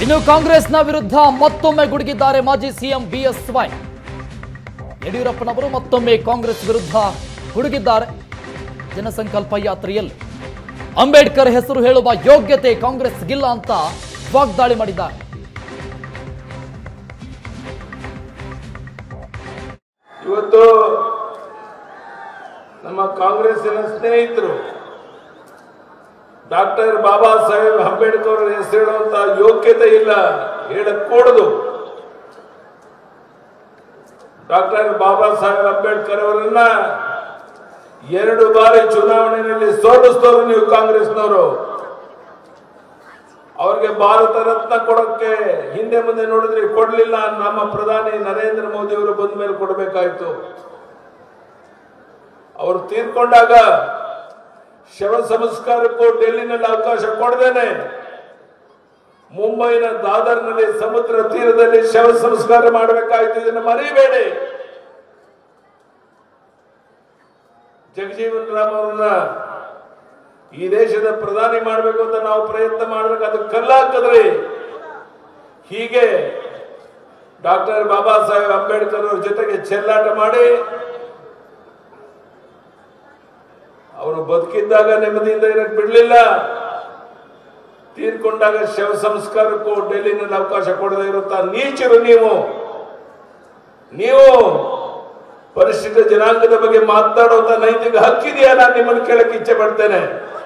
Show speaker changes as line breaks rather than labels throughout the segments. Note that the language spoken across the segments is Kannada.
ಇನ್ನು ಕಾಂಗ್ರೆಸ್ನ ವಿರುದ್ಧ ಮತ್ತೊಮ್ಮೆ ಗುಡುಗಿದ್ದಾರೆ ಮಾಜಿ ಸಿಎಂ ಬಿಎಸ್ವೈ ಯಡಿಯೂರಪ್ಪನವರು ಮತ್ತೊಮ್ಮೆ ಕಾಂಗ್ರೆಸ್ ವಿರುದ್ಧ ಗುಡುಗಿದ್ದಾರೆ ಜನಸಂಕಲ್ಪ ಯಾತ್ರೆಯಲ್ಲಿ ಅಂಬೇಡ್ಕರ್ ಹೆಸರು ಹೇಳುವ ಯೋಗ್ಯತೆ ಕಾಂಗ್ರೆಸ್ಗಿಲ್ಲ ಅಂತ ವಾಗ್ದಾಳಿ ಮಾಡಿದ್ದಾರೆ
ಇವತ್ತು ನಮ್ಮ ಕಾಂಗ್ರೆಸ್ಸಿನ ಸ್ನೇಹಿತರು ಡಾಕ್ಟರ್ ಬಾಬಾ ಸಾಹೇಬ್ ಅಂಬೇಡ್ಕರ್ ಅವರ ಹೆಸರಿಡುವಂತ ಯೋಗ್ಯತೆ ಇಲ್ಲ ಹೇಳக்கூಡದು ಡಾಕ್ಟರ್ ಬಾಬಾ ಸಾಹೇಬ್ ಅಂಬೇಡ್ಕರ್ ಅವರನ್ನ ಎರಡು ಬಾರಿ ಚುನಾವಣೆಯಲ್ಲಿ ಸೋಲಿಸಿದವರು ನೀವು ಕಾಂಗ್ರೆಸ್ನವರು ಅವ್ರಿಗೆ ಭಾರತ ರತ್ನ ಕೊಡಕ್ಕೆ ಹಿಂದೆ ಮುಂದೆ ನೋಡಿದ್ರೆ ಕೊಡ್ಲಿಲ್ಲ ನಮ್ಮ ಪ್ರಧಾನಿ ನರೇಂದ್ರ ಮೋದಿ ಅವರು ಬಂದ ಮೇಲೆ ಕೊಡಬೇಕಾಯ್ತು ಅವರು ತೀರ್ಕೊಂಡಾಗ ಶವ ಸಂಸ್ಕಾರಕ್ಕೂ ಡೆಲ್ಲಿನಲ್ಲಿ ಅವಕಾಶ ಕೊಡದೇನೆ ಮುಂಬೈನ ದಾದರ್ನಲ್ಲಿ ಸಮುದ್ರ ತೀರದಲ್ಲಿ ಶವ ಸಂಸ್ಕಾರ ಮಾಡಬೇಕಾಯ್ತು ಇದನ್ನು ಮರಿಬೇಡಿ ಜಗಜೀವನ್ ರಾಮ್ ಅವ್ರನ್ನ ಈ ದೇಶದ ಪ್ರಧಾನಿ ಮಾಡಬೇಕು ಅಂತ ನಾವು ಪ್ರಯತ್ನ ಮಾಡ್ಬೇಕು ಅದು ಕಲ್ಲಾಕಿದ್ರಿ ಹೀಗೆ ಡಾಕ್ಟರ್ ಬಾಬಾ ಸಾಹೇಬ್ ಅಂಬೇಡ್ಕರ್ ಅವ್ರ ಜೊತೆಗೆ ಚೆಲ್ಲಾಟ ಮಾಡಿ ಅವರು ಬದುಕಿದ್ದಾಗ ನೆಮ್ಮದಿಯಿಂದ ಇರಕ್ ಬಿಡ್ಲಿಲ್ಲ ತೀರ್ಕೊಂಡಾಗ ಶವ ಸಂಸ್ಕಾರಕ್ಕೂ ಡೆಲ್ಲಿನಲ್ಲಿ ಅವಕಾಶ ಕೊಡದೇ ಇರುತ್ತಾ ನೀಚರು ನೀವು ನೀವು ಪರಿಶಿಷ್ಟ ಜನಾಂಗದ ಬಗ್ಗೆ ಮಾತನಾಡುವಂತ ನೈತಿಕ ಹಕ್ಕಿದೆಯಾ ನಾನು ನಿಮ್ಮನ್ನು ಕೇಳಕ್ಕೆ ಇಚ್ಛೆ ಪಡ್ತೇನೆ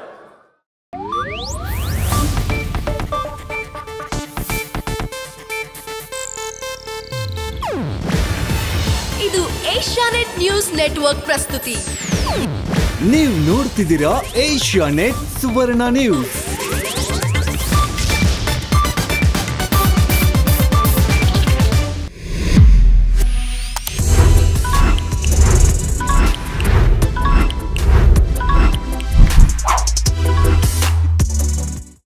ಇದು ಏಷ್ಯಾನೆಟ್ ನ್ಯೂಸ್ ನೆಟ್ವರ್ಕ್ ಪ್ರಸ್ತುತಿ
ನೀವು ನೋಡ್ತಿದ್ದೀರಾ ಏಷ್ಯಾ ನೆಟ್ ಸುವರ್ಣ ನ್ಯೂಸ್